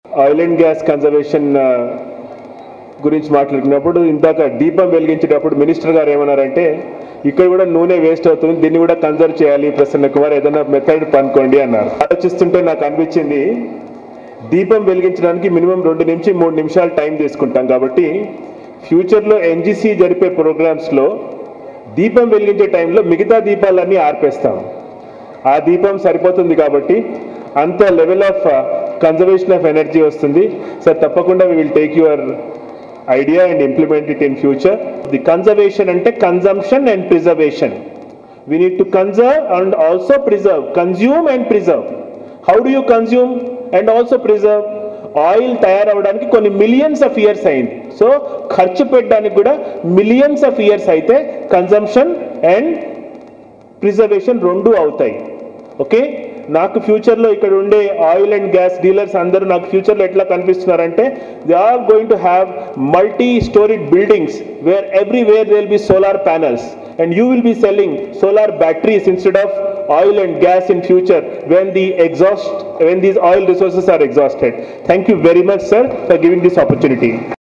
oil and gas conservation గురించి మాట్లాడుకున్నప్పుడు ఇందాక దీపం వెలిగించేటప్పుడు మినిస్టర్ గారు ఏమన్నారంటే ఇక్కడ కూడా నూనె వేస్ట్ అవుతుంది దీన్ని కూడా కన్జర్వ్ చేయాలి ప్రసన్న కుమార్ ఏదైనా మెథడ్ పనుకోండి అన్నారు ఆలోచిస్తుంటే నాకు అనిపించింది దీపం వెలిగించడానికి మినిమం రెండు నుంచి మూడు నిమిషాలు టైం తీసుకుంటాం కాబట్టి ఫ్యూచర్లో ఎన్జిసి జరిపే ప్రోగ్రామ్స్లో దీపం వెలిగించే టైంలో మిగతా దీపాలన్నీ ఆర్పేస్తాం ఆ దీపం సరిపోతుంది కాబట్టి అంత level of conservation of energy వస్తుంది సార్ తప్పకుండా we will take your idea and implement it in future the conservation అంటే consumption and preservation we need to conserve and also preserve consume and preserve how do you consume and also preserve oil తయారవడానికి కొన్ని millions of years అయింది so ఖర్చు పెట్టడానికి కూడా millions of years అయితే consumption and preservation రెండు అవుతాయి okay నాకు ఫ్యూచర్లో ఇక్కడ ఉండే ఆయిల్ అండ్ గ్యాస్ డీలర్స్ అందరూ నాకు ఫ్యూచర్లో ఎట్లా కనిపిస్తున్నారంటే they are going to have multi storeyed buildings where everywhere they will be solar panels and you will be selling solar batteries instead of oil and gas in future when the exhaust when these oil resources are exhausted thank you very much sir for giving this opportunity